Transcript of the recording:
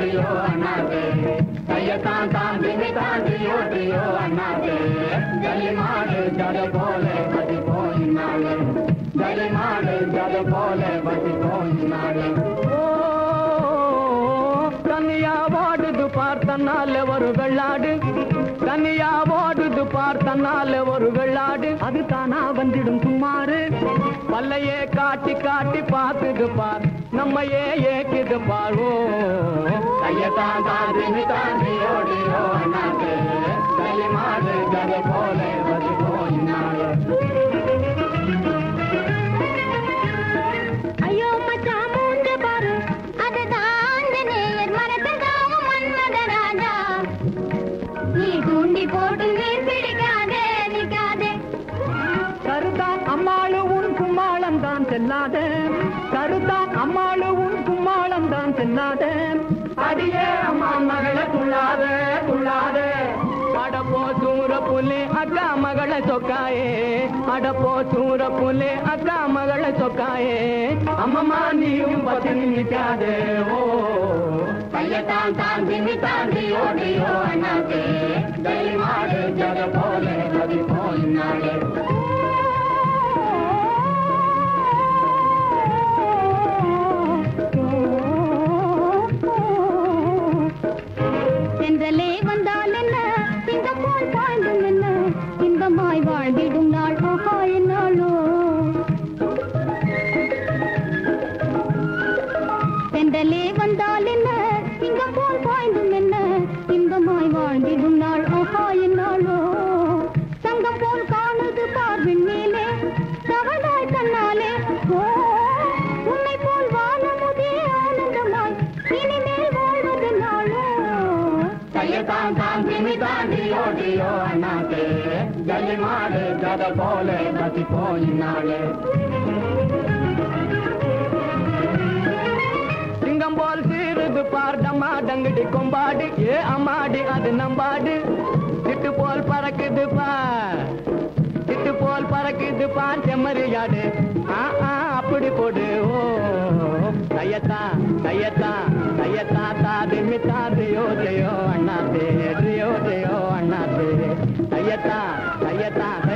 ஓடியோ அண்ணாத்தே கையத்தான் தாண்டி தாண்டி ஓடியோ அண்ணாத்தே ஜலி மாடு ஜட போல பதி போயினாலே ஜலி மாடு ஜட போல பதி போயினாலே தனியா ஓடுது பார்த்தனால ஒரு வெள்ளாடு தனியா ஓடுது பார்த்தனால ஒரு வெள்ளாடு அது தானா வந்துடும் சுமாரு பல்லையே காட்டி காட்டி பார்த்துது பார் நம்மையே ஏக்குது பார் ஓ கையத்தான் தாண்டி தாண்டி ஓடியோ அண்ணாத்தே ஜலி மாடு ஜட போல பதி போயினாலே ஐயோ மச்சான் மூஞ்ச பாரு அதுதான் ஆஞ்சநேயர் மரத்தங்காவும் மன்மத ராஜா நீ தூண்டி போட்டு நீர் பிடிக்காதே நிக்காதே கருதான் அம்மாளு உன் கும்மாளம் தான் செல்லாத கருதான் அம்மாளு உன் கும்மாளம் தான் செல்லாத அடியே அம்மா மகளை துள்ளாத துள்ளாத அடப்போ சூர புலே அக்கா மகளை சொக்காயே அடப்போ சூர புலே அக்கா மகளை சொக்காயே அம்மம்மா நீயும் பத்தினி நிக்காதே ஓ கையத்தான் தாண்டி தாண்டி ஓடியோ அண்ணாத்தே ஜலி மாடு ஜட போல பதி போயினாலே சென்றலே வந்தால் என்ன இந்த போல் பாய்ந்தும் என்ன இன்பமாய் வாழ்ந்திடும் நாள் ஓஹோ என்னாளோ சென்றலே வந்தால் என்ன இங்க போல் பாய்ந்தும் என்ன இன்பமாய் வாழ்ந்திடும் நாள் ஓஹோ என்னாளோ சங்கம் போல் காணுது பார்வின் மேலே தவளாய் தன்னாலே ஓ உன்னை போல் வாழமுதே ஆனந்தமாய் இனிமேல் வாழ்வது நாளோ கையத்தான் தாண்டி தாண்டி ஓடியோ அண்ணாத்தே ஜல்லி மாடு ஜட போல பதி போயினாலே சிங்கம் போல் சீருது பார்டமா டங்குடி கொம்பாடு ஏ அம்மாடி அது நம்பாடு திட்டு போல் பறக்குது பார் திட்டு போல் பறக்குது பார் செம்மறியாடு ஆ ஆ அப்படி போடு ஓ கையத்தா கையத்தா கையத்தா தாது மித்தாது யோதையோ அண்ணாத்தே யோதையோ அண்ணாத்தே கையத்தா கையத்தா